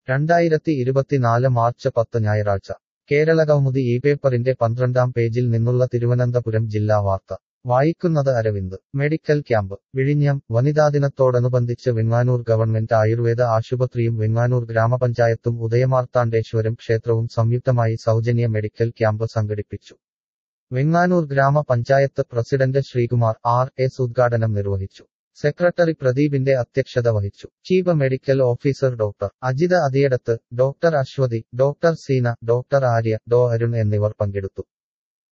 രണ്ടായിരത്തി ഇരുപത്തിനാല് മാർച്ച് പത്ത് ഞായറാഴ്ച കേരളകൗമുദി ഈ പേപ്പറിന്റെ പന്ത്രണ്ടാം പേജിൽ നിന്നുള്ള തിരുവനന്തപുരം ജില്ലാ വാർത്ത വായിക്കുന്നത് അരവിന്ദ് മെഡിക്കൽ ക്യാമ്പ് വിഴിഞ്ഞം വനിതാദിനത്തോടനുബന്ധിച്ച് വെങ്ങാനൂർ ഗവൺമെന്റ് ആയുർവേദ ആശുപത്രിയും വെങ്ങാനൂർ ഗ്രാമപഞ്ചായത്തും ഉദയമാർത്താണ്ഡേശ്വരം ക്ഷേത്രവും സംയുക്തമായി സൗജന്യ മെഡിക്കൽ ക്യാമ്പ് സംഘടിപ്പിച്ചു വെങ്ങാനൂർ ഗ്രാമപഞ്ചായത്ത് പ്രസിഡന്റ് ശ്രീകുമാർ ആർ എസ് ഉദ്ഘാടനം നിർവഹിച്ചു സെക്രട്ടറി പ്രദീപിന്റെ അധ്യക്ഷത വഹിച്ചു chief medical officer doctor Ajitha Athiyadath doctor Aswathy doctor Seena doctor Arya ഡോ അരുൺ എന്നിവർ പങ്കെടുത്തു